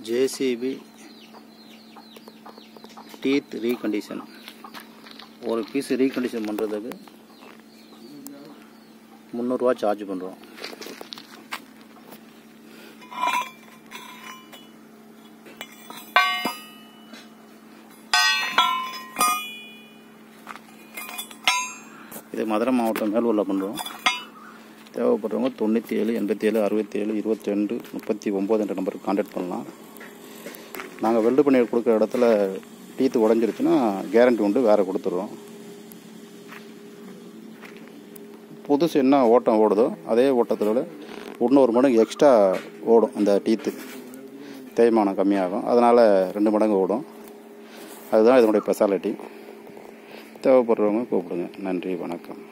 JCB teeth recondition ஒரு piece recondition பண்ணுறதுக்கு முந்நூறுரூவா சார்ஜ் பண்ணுறோம் இது மதுரை மாவட்டம் மேலூரில் பண்ணுறோம் தேவைப்படுறவங்க தொண்ணூற்றி ஏழு எண்பத்தி ஏழு அறுபத்தி ஏழு இருபத்தி ரெண்டு முப்பத்தி ஒம்பது என்ற நம்பருக்கு கான்டாக்ட் பண்ணலாம் நாங்கள் வெல்டு பண்ணி கொடுக்குற இடத்துல டீத்து உடஞ்சிருச்சுன்னா கேரண்டி உண்டு வேறு கொடுத்துட்றோம் புதுசு என்ன ஓட்டம் ஓடுதோ அதே ஓட்டத்தில் விட இன்னொரு மடங்கு எக்ஸ்ட்ரா ஓடும் அந்த டீத்து தேய்மானம் கம்மியாகும் அதனால் ரெண்டு மடங்கு ஓடும் அதுதான் இதனுடைய ஸ்பெஷாலிட்டி தேவைப்படுறவங்க கூப்பிடுங்க நன்றி வணக்கம்